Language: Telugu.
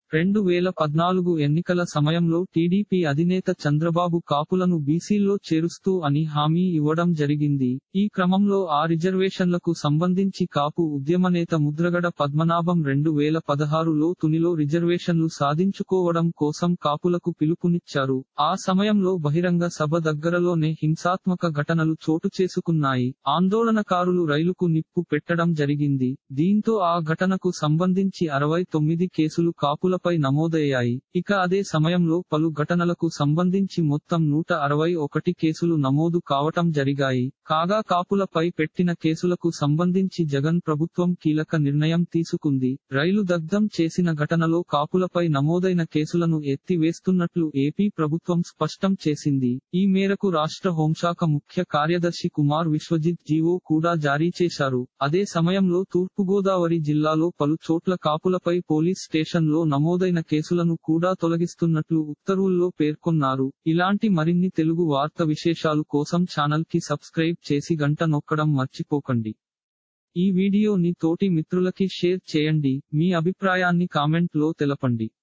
రెండు వేల పద్నాలుగు ఎన్నికల సమయంలో టీడీపీ అధినేత చంద్రబాబు కాపులను బీసీల్లో చేరుస్తూ అని హామీ ఇవ్వడం జరిగింది ఈ క్రమంలో ఆ రిజర్వేషన్లకు సంబంధించి కాపు ఉద్యమనేత ముద్రగడ పద్మనాభం రెండు వేల పదహారులో తునిలో రిజర్వేషన్లు సాధించుకోవడం కోసం కాపులకు పిలుపునిచ్చారు ఆ సమయంలో బహిరంగ సభ దగ్గరలోనే హింసాత్మక ఘటనలు చోటు చేసుకున్నాయి ఆందోళనకారులు రైలుకు నిప్పు పెట్టడం జరిగింది దీంతో ఆ ఘటనకు సంబంధించి అరవై తొమ్మిది కేసులు కాపులపై నమోదయ్యాయి ఇక అదే సమయంలో పలు ఘటనలకు సంబంధించి మొత్తం నూట అరవై ఒకటి కేసులు నమోదు కావటం జరిగాయి కాగా కాపులపై పెట్టిన కేసులకు సంబంధించి జగన్ ప్రభుత్వం కీలక నిర్ణయం తీసుకుంది రైలు దగ్ధం చేసిన ఘటనలో కాపులపై నమోదైన కేసులను ఎత్తివేస్తున్నట్లు ఏపీ ప్రభుత్వం స్పష్టం చేసింది ఈ మేరకు రాష్ట్ర హోంశాఖ ముఖ్య కార్యదర్శి కుమార్ విశ్వజిత్ జీవో కూడా జారీ చేశారు అదే సమయంలో తూర్పుగోదావరి జిల్లాలో పలు చోట్ల కాపులపై పోలీస్ స్టేషన్ లో నమోదైన కేసులను కూడా తొలగిస్తున్నట్లు ఉత్తర్వుల్లో పేర్కొన్నారు ఇలాంటి మరిన్ని తెలుగు వార్త విశేషాలు కోసం ఛానల్ కి సబ్స్క్రైబ్ చేసి గంట నొక్కడం మర్చిపోకండి ఈ వీడియోని తోటి మిత్రులకి షేర్ చేయండి మీ అభిప్రాయాన్ని కామెంట్ లో తెలపండి